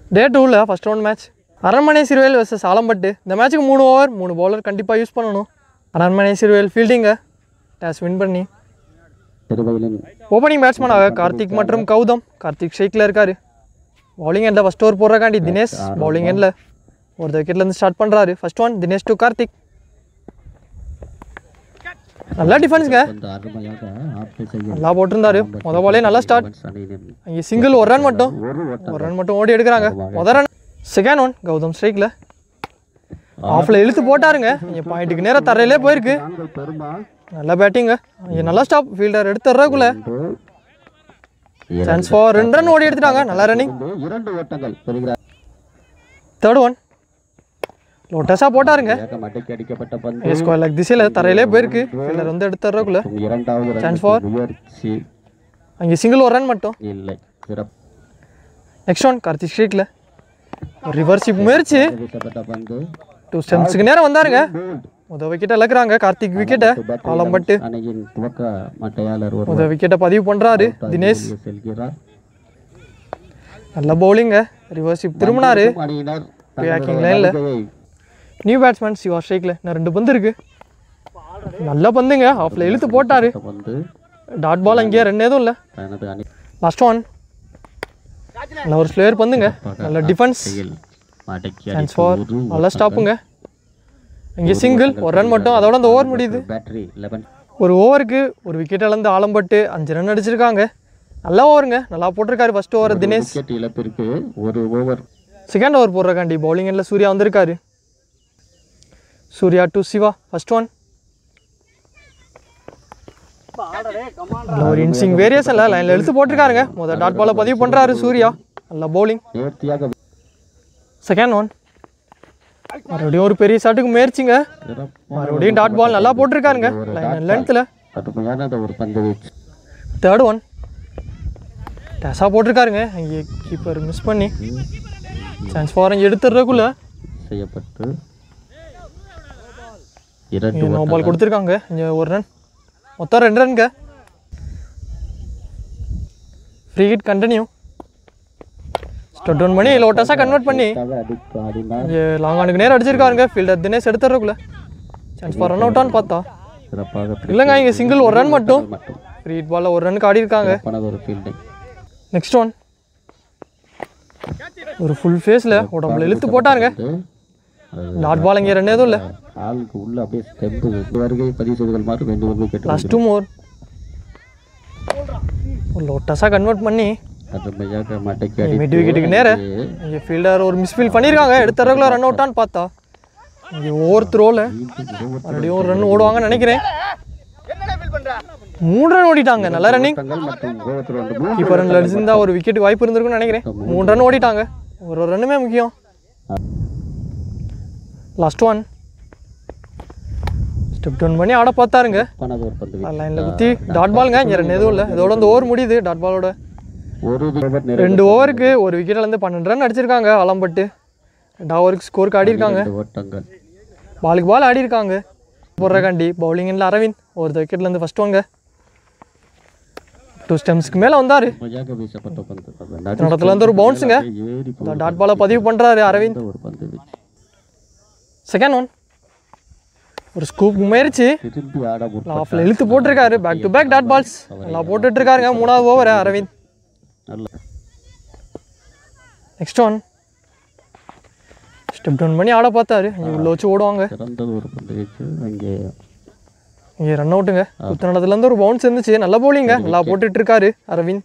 டே டூவில் first round match அரண்மனை சிறுவேல் versus ஆலம்பட்டு இந்த மேட்ச்சுக்கு மூணு ஓவர் மூணு பவுலர் கண்டிப்பாக யூஸ் பண்ணணும் அரண்மனை சிறுவேல் ஃபீல்டிங்கை டேஸ் வின் பண்ணி திருவையிலின் ஓப்பனிங் பேட்ஸ்மேனாக கார்த்திக் மற்றும் கௌதம் கார்த்திக் ஷேக்கில் இருக்கார் பவுலிங் எண்டில் ஃபஸ்ட் ஓவர் போடுறக்காண்டி தினேஷ் பவுலிங் எண்டில் ஒரு விக்கெட்லேருந்து ஸ்டார்ட் பண்ணுறாரு first one Dinesh to Karthik நல்லா டிஃபென்ஸுங்க வந்து அருமையாக ஆப்டை செய்ய நல்லா போட்டிருந்தாரு முத பாலே நல்லா ஸ்டார்ட் அணியினர் இங்கே சிங்கிள் ஒரு ரன் மட்டும் ஒரு ஓட்டம் ஒரு ரன் மட்டும் ஓடி எடுக்கிறாங்க முத ரன் செகண்ட் ஒன் கௌதம் ஸ்ட்ரைக்கில் ஆஃபில் இழுத்து போட்டாருங்க இங்கே பாயிண்ட்டுக்கு நேரம் தரையிலே போயிருக்கு நான்கள் பெருமாள் நல்லா பேட்டிங்க இங்கே நல்லா ஸ்டாப் ஃபீல்டர் எடுத்துறக்குள்ள ஒன்று சான்ஸ் ஃபார் ரெண்டு ரன் ஓடி எடுத்துட்டாங்க நல்லா ரன்னிங் இரண்டு இரண்டு ஓட்டங்கள் பெறுகிறார் தேர்ட் ஒன் லோட்டஸாக போட்டாருங்க வேகம் அடக்கி அடிக்கப்பட்ட பந்து ஸ்கொயர் லெக் திசையில் தரையிலே போயிருக்கு ஃபீல்டர் வந்து எடுத்துறக்குள்ள மற்றும் இரண்டாவது Chance ரன் for- முயற்சி அங்கே சிங்கிள் ஒரு ரன் மட்டும் இல்லை சிறப்பு நெக்ஸ்ட் ஒன் கார்த்திக் ஸ்ட்ரீக்கில் ரிவர்ஷிப் முயற்சி வீசப்பட்ட பந்து டூ ஸ்டெம்ஸுக்கு நேரம் வந்தாருங்க போல்ட் முத விக்கெட்டை இழக்கிறாங்க கார்த்திக் விக்கெட்டை ஆலம்பட்டு அணியின் துவக்க மட்டையாளர் ஒரு முத விக்கெட்டை பதிவு பண்ணுறாரு தினேஷ் வெளியே செல்கிறார் நல்ல பவுலிங்க ரிவர்ஷிப் திரும்பினாரு அணியினர் Backing line ல. வருகையை நியூ பேட்ஸ்மேன் சிவா ஸ்ட்ரைக்கில் இன்னும் ரெண்டு பந்து இருக்கு நல்ல பந்துங்க ஆஃப்ல இழுத்து போட்டாரு பந்து டாட் பால் அங்கேயே ரெண்டு எதுவும் இல்லை தனது அணி லாஸ்ட் ஒன் நல்ல ஒரு ஸ்லேயர் பந்துங்க நல்ல டிஃபென்ஸ் கையில் அடக்கி சான்ஸ் ஃபார் நல்லா ஸ்டாப்புங்க இங்கே சிங்கிள் ஒரு ரன் மட்டும் அதோட அந்த ஓவர் முடியுது பேட்டரி லெவன் ஒரு ஓவருக்கு ஒரு விக்கெட் இழந்து ஆலம்பட்டு அஞ்சு ரன் அடிச்சிருக்காங்க நல்லா ஓவருங்க நல்லா போட்டிருக்காரு ஃபர்ஸ்ட் ஓவர் தினேஷ் விக்கெட் இழப்பிற்கு ஒரு ஓவர் செகண்ட் ஓவர் போடுறக்காண்டி பவுலிங் எண்டில் சூர்யா வந்திருக்காரு Surya to Siva first one நல்ல ஒரு இன்சிங் வேரியேஷனில் லைனில் எடுத்து போட்டிருக்காருங்க முதல் டாட் பாலை பதிவு பண்ணுறாரு சூர்யா நல்ல பவுலிங் நேர்த்தியாக செகண்ட் ஒன் மறுபடியும் ஒரு பெரிய ஷாட்டுக்கு முயற்சிங்க சிறப்பு மறுபடியும் டாட் பால் நல்லா போட்டிருக்காருங்க லைன் லென்த்தில் கடுமையான ஒரு பந்து வீச்சு தேர்ட் ஒன் டேஸாக போட்டிருக்காருங்க இங்கே கீப்பர் மிஸ் பண்ணி சான்ஸ் ஃபார் இங்கே எடுத்துடுறதுக்குள்ள செய்யப்பட்டு இரண்டு நோ பால் கொடுத்துருக்காங்க இங்கே ஒரு ரன் மொத்தம் ரெண்டு ரன்ங்க ஃப்ரீ ஹிட் கண்டினியூ ஸ்டட் டவுன் பண்ணி லோட்டஸாக கன்வெர்ட் பண்ணி ஓட்டமாக அடித்து ஆடினார் இங்கே லாங் ஆனுக்கு நேரம் அடிச்சிருக்காருங்க ஃபீல்டர் தினேஷ் எடுத்துறதுக்குள்ள சான்ஸ் ஃபார் ரன் அவுட்டான்னு பார்த்தா சிறப்பாக இல்லைங்க இங்கே சிங்கிள் ஒரு ரன் மட்டும் மட்டும் ஃப்ரீ ஹிட் பாலில் ஒரு ரனுக்கு ஆடி இருக்காங்க பணது ஒரு ஃபீல்டிங் நெக்ஸ்ட் ஒன் ஒரு ஃபுல் ஃபேஸில் உடம்புல இழுத்து போட்டாருங்க டாட் பால் இங்கே ரெண்டு எதுவும் இல்லை ஆளுக்கு உள்ள அப்படியே ஸ்டெம்பு வருகை பதிவு செய்து கொள்ளுமாறு வேண்டும் கேட்டு லாஸ்ட் டூ மோர் ஒரு லோட்டஸாக கன்வெர்ட் பண்ணி கடுமையாக மட்டைக்கு மிட் அடித்து விக்கெட்டுக்கு நேர இங்கே ஃபீல்டர் ஒரு மிஸ்ஃபீல் பண்ணியிருக்காங்க எடுத்த ரெகுலர் ரன் அவுட்டான்னு பார்த்தா இங்கே ஒவ்வொரு த்ரோவில் மறுபடியும் ஒரு ரன் ஓடுவாங்கன்னு நினைக்கிறேன் மூணு ரன் ஓடிட்டாங்க நல்ல ரன்னிங் தங்கள் மற்றும் கோவத்தில் வந்து மூன்று கீப்பர் ரன்ல அடிச்சிருந்தா ஒரு விக்கெட் வாய்ப்பு இருந்திருக்கும்னு நினைக்கிறேன் மூணு ரன் ஓடிட்டாங்க ஒரு ஒரு ரன்னுமே முக்கியம் லாஸ்ட் ஒன் ஸ்டெப் டவுன் பண்ணி ஆட பார்த்தாருங்க பணது ஒரு பந்து வீச்சு. லைனில் குத்தி டாட் பாலுங்க இங்கே ரெண்டு எதுவும் இல்லை இதோட அந்த ஓவர் முடியுது டாட் பாலோட ஒரு ஓவர் நிறைவு ரெண்டு ஓவருக்கு ஒரு விக்கெட்லேருந்து பன்னெண்டு ரன் அடிச்சிருக்காங்க ஆலம்பட்டு ரெண்டு ஓவருக்கு ஸ்கோருக்கு ஆடி இருக்காங்க இரண்டு ஓட்டங்கள் பாலுக்கு பால் ஆடி இருக்காங்க போடுறக்காண்டி பவுலிங்கில் அரவிந்த் ஒரு விக்கெட்லேருந்து ஃபஸ்ட் வாங்க டூ ஸ்டெம்ஸ்க்கு மேலே வந்தார் மஜாக வீசப்பட்ட பந்து அது இந்த இடத்துல இருந்து ஒரு பவுன்ஸுங்க ஏறி இந்த டாட் பாலை பதிவு பண்ணுறாரு அரவிந்த் ஒரு பந்து வீச்சு செகண்ட் ஒன் ஒரு ஸ்கூப் முயற்சி திரும்பி ஆட முற்பட்ட ஆஃபில் இழுத்து போட்டிருக்காரு back to back dot balls நல்லா போட்டுட்டு இருக்காருங்க மூணாவது ஓவர் அரவிந்த் நல்ல நெக்ஸ்ட் ஒன் ஸ்டெப் டவுன் பண்ணி ஆட பார்த்தாரு இங்கே உள்ள வச்சு ஓடுவாங்க சிறந்தது ஒரு பந்து வீச்சு அங்கே இங்கே ரன் அவுட்டுங்க குத்தனத்துலேருந்து ஒரு பவுன்ஸ் இருந்துச்சு நல்ல பவுலிங்க நல்லா போட்டுட்டு இருக்காரு அரவிந்த்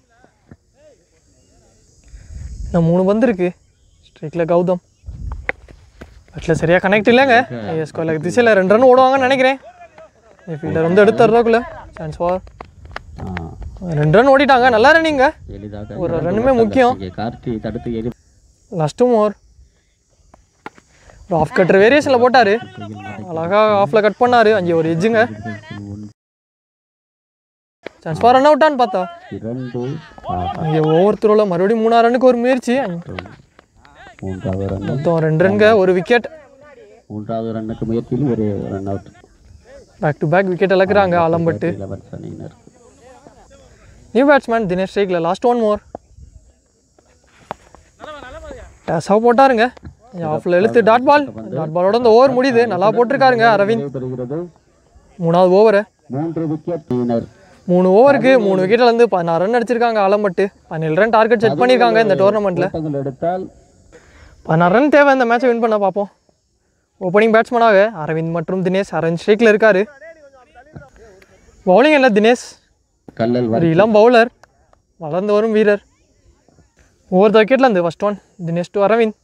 இன்னும் மூணு பந்து இருக்கு ஸ்ட்ரைக்கில் கௌதம் பட்டில் சரியாக கனெக்ட் இல்லைங்க ஸ்கோரில் திசையில் ரெண்டு ரன் ஓடுவாங்கன்னு நினைக்கிறேன் ஃபீல்டர் வந்து எடுத்துறதுக்குள்ள சான்ஸ் ஃபார் ஆ, ரெண்டு ரன் ஓடிட்டாங்க நல்லா ரன்னிங்க எளிதாக ஒரு இரண்டு ரன்னுமே ஓட்டங்கள். முக்கியம். இங்கே கார்த்தி தடுத்து எரி லாஸ்ட்டும் ஓவர் ஒரு ஆஃப் கட்டர் வேரியேஷனில் போட்டார் அழகாக ஆஃபில் கட் பண்ணார் அங்கே ஒரு எஜ்ஜுங்க சான்ஸ் ஃபார் ரன் அவுட்டான்னு பார்த்தா இரண்டு ஆ, அங்கே ஒவ்வொரு த்ரோவில் மறுபடியும் மூணாறு ரன்னுக்கு ஒரு முயற்சி மூன்றாவது ரன் மொத்தம் ரெண்டு ரன்க ஒரு விக்கெட் மூன்றாவது ரன்னுக்கு முயற்சியில் ஒரு run out back to back wicket இழக்கிறாங்க ஆலம்பட்டு லெவன்ஸ் அணியினர் நியூ பேட்ஸ்மேன் தினேஷ் ஸ்ட்ரைக்கில் லாஸ்ட் ஒன் மோர் டேஸாக போட்டாருங்க ஆஃபில் இழுத்து டாட் பால் டாட் பாலோட இந்த ஓவர் முடியுது நல்லா போட்டிருக்காருங்க அரவிந்த் நடைபெறுகிறது மூணாவது ஓவரு மூன்று விக்கெட் டீனர் மூணு ஓவருக்கு மூணு விக்கெட்ல இருந்து பதினாறு ரன் அடிச்சிருக்காங்க ஆலம்பட்டு பதினேழு ரன் டார்கெட் செட் பண்ணியிருக்காங்க இந்த டோர்னமெண்ட்டில் ஓட்டங்கள் எடுத்தால் பதினாறு ரன் தேவை இந்த மேட்சை வின் பண்ண பார்ப்போம் ஓப்பனிங் பேட்ஸ்மேனாக அரவிந்த் மற்றும் தினேஷ் அரவிந்த் ஸ்ட்ரைக்கில் இருக்காரு பவுலிங் இல்லை தினேஷ் கல்லல் ஒரு இளம் பவுலர் வளர்ந்து வரும் வீரர் ஒவ்வொரு விக்கெட்ல இருந்து first one Dinesh to Aravind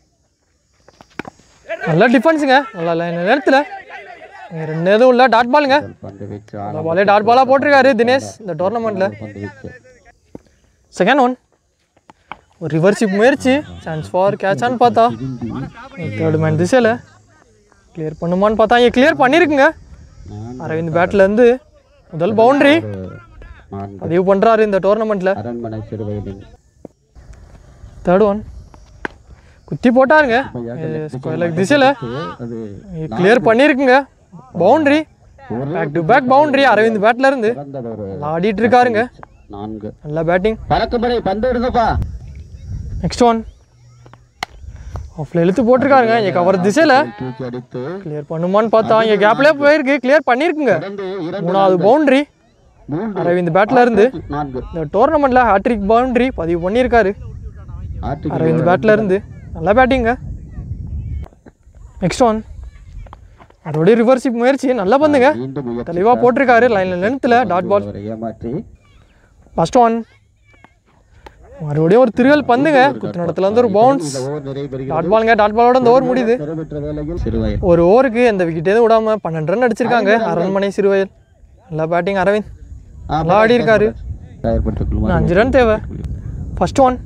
நல்ல டிஃபென்ஸுங்க நல்லா line நேரத்தில் ரெண்டு எதுவும் இல்லை டாட் பாலுங்க பந்து வீச்சு அந்த பாலே டாட் பாலாக போட்டிருக்காரு தினேஷ் இந்த டோர்னமெண்ட்டில் பந்து வீச்சு செகண்ட் ஒன் ஒரு ரிவர்ஷிப் முயற்சி சான்ஸ் ஃபார் கேட்சான்னு பார்த்தா தேர்ட் மேன் திசையில் கிளியர் பண்ணுமான்னு பார்த்தா இங்கே கிளியர் பண்ணியிருக்குங்க நான் அரவிந்த் பேட்ல இருந்து முதல் பவுண்டரி ஒரு நான்கு பதிவு பண்ணுறாரு இந்த டோர்னமெண்ட்டில் அரண்மனை சிறுவயதில் தேர்ட் ஒன் குத்தி போட்டாருங்க ஸ்கொயர் லெக் திசையில் அது கிளியர் பண்ணியிருக்குங்க boundary back to back boundary Aravind பேட்ல இருந்து சிறந்தது ஒரு நல்லா ஆடிட்டு இருக்காருங்க நான்கு நல்லா பேட்டிங் பறக்கும்படை பந்து விடுங்கப்பா நெக்ஸ்ட் ஒன் ஆஃப்ல இழுத்து போட்டிருக்காருங்க இங்கே கவர் திசையில் தூக்கி அடித்து கிளியர் பண்ணுமான்னு பார்த்தா இங்கே கேப்லேயே போயிருக்கு கிளியர் பண்ணியிருக்குங்க தொடர்ந்து இரண்டு மூணாவது பவுண்டரி மூன்று அரவிந்த் பேட்ல இருந்து நான்கு இந்த டோர்னமெண்ட்டில் ஹேட்ரிக் பவுண்டரி பதிவு பண்ணியிருக்காரு ஆற்றுக்கு அரவிந்த் பேட்ல இருந்து நல்லா பேட்டிங்க நெக்ஸ்ட் ஒன் அதோடைய ரிவர்ஷிப் முயற்சி நல்லா பந்துங்க மீண்டும் முயற்சி தெளிவாக போட்டிருக்காரு லைனில் லென்த்தில் டாட் பால் அவரை ஏமாற்றி ஃபர்ஸ்ட் ஒன் மறுபடியும் ஒரு திருவல் பந்துங்க குத்து நடத்துல வந்து ஒரு பவுன்ஸ் இந்த ஓவர் நிறைவேறுகிறது டாட் பாலுங்க டாட் பாலோட இந்த ஓவர் முடியுது பெறப்பெற்ற வேளையில் சிறுவயல் ஒரு ஓவருக்கு எந்த விக்கெட் எதுவும் விடாம பன்னெண்டு ரன் அடிச்சிருக்காங்க அரண்மனை சிறுவயல் நல்லா பேட்டிங் அரவிந்த் நல்லா ஆடி இருக்காரு தயார்படுத்திக் இன்னும் கொள்ளுமாறு அஞ்சு ரன் தேவை ஃபர்ஸ்ட் ஒன்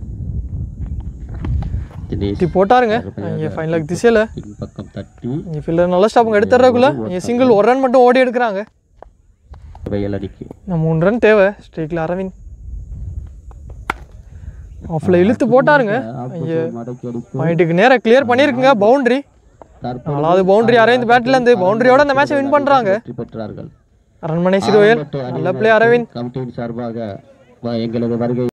தினேஷ் இப்படி போட்டாருங்க இங்கே ஃபைனலுக்கு திசையில் பின்பக்கம் தட்டி இங்கே ஃபீல்டர் நல்ல ஸ்டாப்புங்க எடுத்துறதுக்குள்ள இங்கே சிங்கிள் ஒரு ரன் மட்டும் ஓடி எடுக்கிறாங்க வயல் அடிக்கு இன்னும் மூணு ரன் தேவை ஸ்ட்ரைக்கில் அரவிந்த் ஆஃபில் இழுத்து போட்டாருங்க ஆப்போசிட் மடக்கி அடித்து பாயிண்ட்டுக்கு நேராக கிளியர் பண்ணியிருக்குங்க பவுண்டரி தற்போது நாலாவது பவுண்டரி அரவிந்த் பேட்ல இருந்து பவுண்டரியோட இந்த மேட்சை வின் பண்ணுறாங்க வெற்றி பெற்றார்கள் அரண்மனை சிறுவயல் ஆம்பட்டு நல்ல பிளே அரவிந்த் கமிட்டியின் சார்பாக வ- எங்களது வருகை